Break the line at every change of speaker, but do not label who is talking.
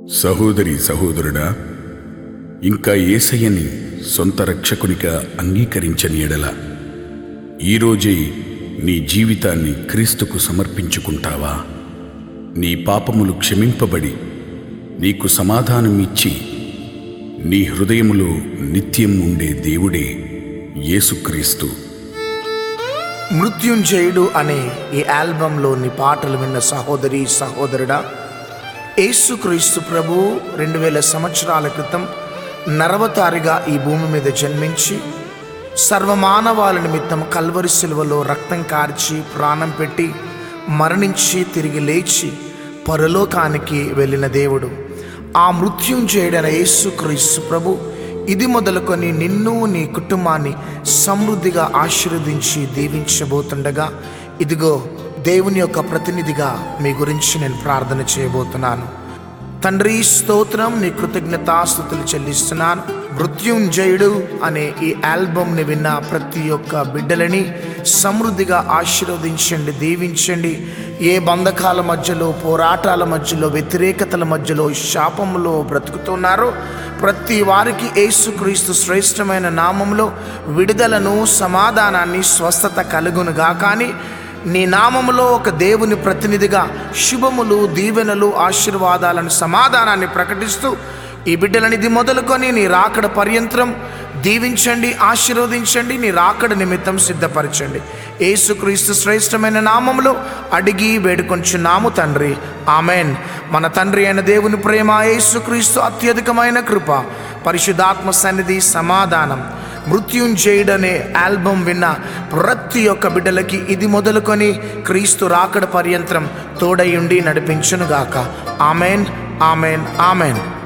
సహోదరి సహోదరుడా ఇంకా ఏసయ్యని సొంత రక్షకునిగా అంగీకరించని ఎడల ఈరోజే నీ జీవితాన్ని క్రీస్తుకు సమర్పించుకుంటావా నీ పాపములు క్షమింపబడి నీకు సమాధానం ఇచ్చి నీ హృదయములో నిత్యం ఉండే దేవుడే యేసుక్రీస్తు
మృత్యుంజయుడు అనే ఈ ఆల్బంలోని పాటలు విన్న సహోదరి సహోదరుడా యేసుక్రీస్తు ప్రభు రెండు వేల సంవత్సరాల క్రితం నరవతారిగా ఈ భూమి మీద జన్మించి సర్వమానవాళ నిమిత్తం కల్వరి శిలువలో రక్తం కార్చి ప్రాణం పెట్టి మరణించి తిరిగి లేచి పరలోకానికి వెళ్ళిన దేవుడు ఆ మృత్యుంజయుడైన యేసుక్రీస్తు ప్రభు ఇది మొదలుకొని నిన్ను నీ కుటుంబాన్ని సమృద్ధిగా ఆశీర్వదించి దీవించబోతుండగా ఇదిగో దేవుని యొక్క ప్రతినిధిగా మీ గురించి నేను ప్రార్థన చేయబోతున్నాను తండ్రి స్తోత్రం నీ కృతజ్ఞతాస్థుతులు చెల్లిస్తున్నాను మృత్యుంజయుడు అనే ఈ ఆల్బమ్ని విన్న ప్రతి ఒక్క బిడ్డలని సమృద్ధిగా ఆశీర్వదించండి దీవించండి ఏ బంధకాల మధ్యలో పోరాటాల మధ్యలో వ్యతిరేకతల మధ్యలో శాపములో బ్రతుకుతున్నారో ప్రతి వారికి యేసుక్రీస్తు శ్రేష్టమైన నామంలో విడుదలను సమాధానాన్ని స్వస్థత కలుగునుగా కానీ నీ నామములో ఒక దేవుని ప్రతినిధిగా శుభములు దీవెనలు ఆశీర్వాదాలను సమాధానాన్ని ప్రకటిస్తూ ఈ బిడ్డలనిది మొదలుకొని నీ రాకడ పర్యంతరం దీవించండి ఆశీర్వదించండి నీ రాకడ నిమిత్తం సిద్ధపరచండి యేసుక్రీస్తు శ్రేష్టమైన నామములో అడిగి వేడుకొంచున్నాము తండ్రి ఆమెన్ మన తండ్రి అయిన దేవుని ప్రేమ యేసుక్రీస్తు అత్యధికమైన కృప పరిశుద్ధాత్మ సన్నిధి సమాధానం మృత్యుంజయుడనే ఆల్బమ్ విన్న ప్రతి ఒక్క బిడ్డలకి ఇది మొదలుకొని క్రీస్తు రాకడ పర్యంతరం తోడయుండి నడిపించునుగాక ఆమెన్ ఆమెన్ ఆమెన్